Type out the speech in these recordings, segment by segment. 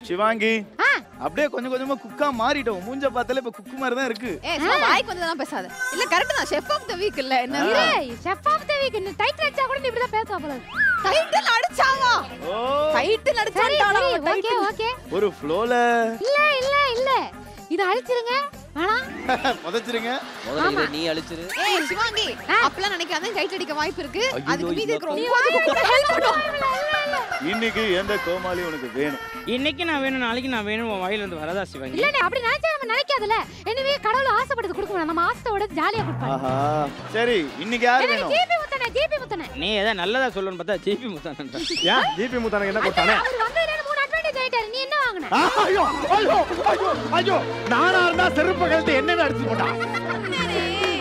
சிவாங்கி ஆ. அப்படியே கொஞ்சம் கொஞ்சமா குக்கா மாறிட்டோம் மூஞ்ச பார்த்தாலே இப்ப குக்கு மாதிரி தான் இருக்கு ஏ சும்மா வாய்க்கு வந்ததெல்லாம் பேசாத இல்ல கரெக்ட் தான் ஷெஃப் ஆஃப் த வீக் இல்ல என்ன செஃப் ஆஃப் த வீக் இந்த டைட்டில் அடிச்சா கூட நீ இப்படி தான் பேசுவா போல இருக்கு. டைட்டில் அடிச்சாவா ஓ டைட்டில் சரி சரி ஓகே அடிச்சான் ஓகே ஒரு ஃப்ளோல இல்ல இல்ல இல்ல இத அழிச்சிருங்க வேணாம் புதைச்சிருங்க முதல்ல இதை நீ அழிச்சிரு ஏய் சிவாங்கி அப்பலாம் நினைக்காத டைட்டில் அடிக்க வாய்ப்பு இருக்கு ஐயோ, அதுக்கு மீதி இந்த இருக்கிற ஒன்பது கூட ஹெல்ப் பண்ணும் இன்னைக்கு எந்த கோமாளி உனக்கு வேணும் இன்னைக்கு நான் வேணும் நாளைக்கு நான் வேணும் உன் வாயில இருந்து வரதா சிவாங்கி இல்ல நீ அப்படி நினைச்சா நம்ம நினைக்காதுல எனவே கடவுள் ஆசைப்பட்டது கொடுக்க வேணாம் நம்ம ஆசையோட ஜாலியா கொடுப்பாரு ஆஹா சரி இன்னைக்கு யார் எனக்கு வேணும் ஜிபி முத்தனே ஜிபி முத்தனே நீ ஏதாவது நல்லதா சொல்லணும்னு பார்த்தா ஜிபி முத்தான் ஏன் ஜிபி முத்தானுக்கு என்ன கொடுத்தானே அவர் வந்ததுல மூணு அட்வான்டேஜ் ஆயிட்டாரு நீ என்ன வாங்குன ஆ, ஐயோ ஐயோ ஐயோ ஐயோ நானா இருந்தா செருப்பு கழட்டி என்னென்ன அடிச்சு போட்டான் சொன்னேனே.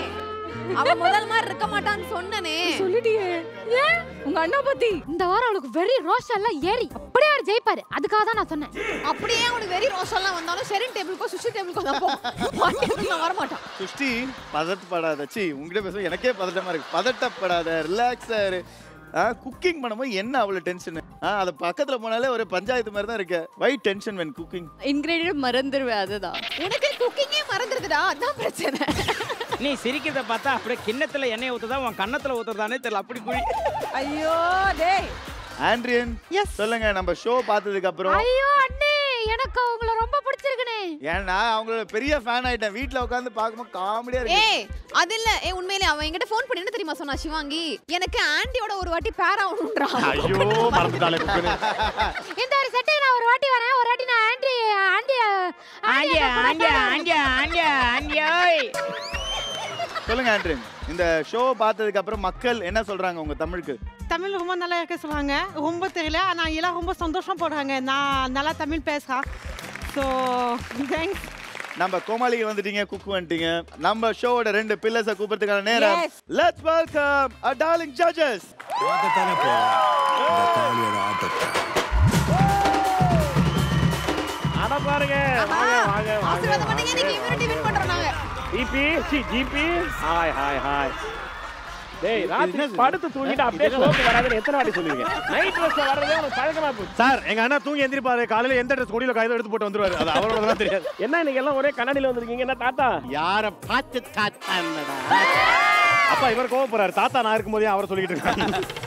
அவ முதல் மாதிரி இருக்க மாட்டான்னு சொன்னனே சொல்லிட்டியே ஏன் உங்க அண்ணா பத்தி இந்த வாரம் அவளுக்கு வெறி ரோஷம் எல்லாம் ஏறி அப்படியே அவர் ஜெயிப்பாரு அதுக்காக தான் நான் சொன்னேன் அப்படியே அவனுக்கு வெறி ரோஷம்லாம் வந்தாலும் ஷெரின் டேபிளுக்கோ சுஷி டேபிளுக்கோ தான் போவோம் நான் வர மாட்டான் சுஷ்டி பதட்டப்படாத சி உங்ககிட்ட பேச எனக்கே பதட்டமா இருக்கு பதட்டப்படாத ரிலாக்ஸா இரு குக்கிங் பண்ணும்போது என்ன அவ்வளவு டென்ஷன் அது பக்கத்துல போனாலே ஒரு பஞ்சாயத்து மாதிரி தான் இருக்கு why tension when cooking ingredient மறந்துடுவேன் அதுதான் உனக்கு குக்கிங்கே மறந்துடுதுடா அதான் பிரச்சனை நீ சிரிக்கிறத பார்த்தா அப்படியே கிண்ணத்துல எண்ணெய் ஊத்துதா உன் கண்ணத்துல ஊத்துறதானே தெரியல அப்படி குழி ஐயோ டேய் ஆண்ட்ரியன் சொல்லுங்க நம்ம ஷோ பார்த்ததுக்கு அப்புறம் ஐயோ அண்ணே எனக்கு உங்களை ரொம்ப பிடிச்சிருக்குனே ஏன்னா அவங்களோட பெரிய ஃபேன் ஆயிட்டேன் வீட்ல உட்காந்து பார்க்கும்போது காமெடியா இருக்கு ஏய் அது இல்ல ஏ உண்மையிலே அவன் என்கிட்ட ஃபோன் பண்ணி என்ன தெரியுமா சொன்னா சிவாங்கி எனக்கு ஆண்டியோட ஒரு வாட்டி பேர் ஆகணும்ன்றான் ஐயோ மறந்துட்டாலே குக்குன்னு இந்த ஒரு செட்டை நான் ஒரு வாட்டி வரேன் ஒரு வாட்டி நான் ஆண்டி ஆண்டி ஆண்டியா ஆண்டியா ஆண்டியா ஆண்டியா ஆண்டியோய் சொல்லுங்க ஆண்ட்ரியன் இந்த ஷோ பார்த்ததுக்கு அப்புறம் மக்கள் என்ன சொல்றாங்க உங்க தமிழுக்கு தமிழ் ரொம்ப நல்லா இருக்க சொல்லுவாங்க ரொம்ப தெரியல ஆனால் எல்லாம் ரொம்ப சந்தோஷம் போடுறாங்க நான் நல்லா தமிழ் பேசுகிறேன் ஸோ தேங்க்ஸ் நம்ம கோமாளிக்கு வந்துட்டீங்க குக்கு வந்துட்டீங்க நம்ம ஷோவோட ரெண்டு பில்லர்ஸை கூப்பிடுறதுக்கான நேரம் let's welcome a darling judges பார்க்கத்தானே போறோம் இந்த காளியோட ஆட்டத்தை அட பாருங்க வாங்க வாங்க வாங்க ஆசீர்வாதம் பண்ணீங்க நீங்க இம்யூனிட்டி வின் பண்றோம் நாங்க GP C GP hi hi hi டேய் ராத்திரி படுத்து தூங்கிட்டு அப்படியே ஷோக்கு வராதுன்னு எத்தனை வாட்டி சொல்லுவீங்க நைட் ட்ரெஸ்ல வர்றதே உங்களுக்கு பழக்கமா போச்சு சார் எங்க அண்ணா தூங்கி எந்திரிப்பாரு காலையில எந்த ட்ரெஸ் கொடியில காயில எடுத்து போட்டு வந்துருவாரு அது அவரோட தான் தெரியாது என்ன இன்னைக்கு எல்லாம் ஒரே கண்ணாடியில வந்திருக்கீங்க என்ன தாத்தா யார பார்த்து தாத்தா அப்பா இவர் கோவப்படுறாரு தாத்தா நான் இருக்கும்போதே அவரை சொல்லிட்டு இருக்காங்க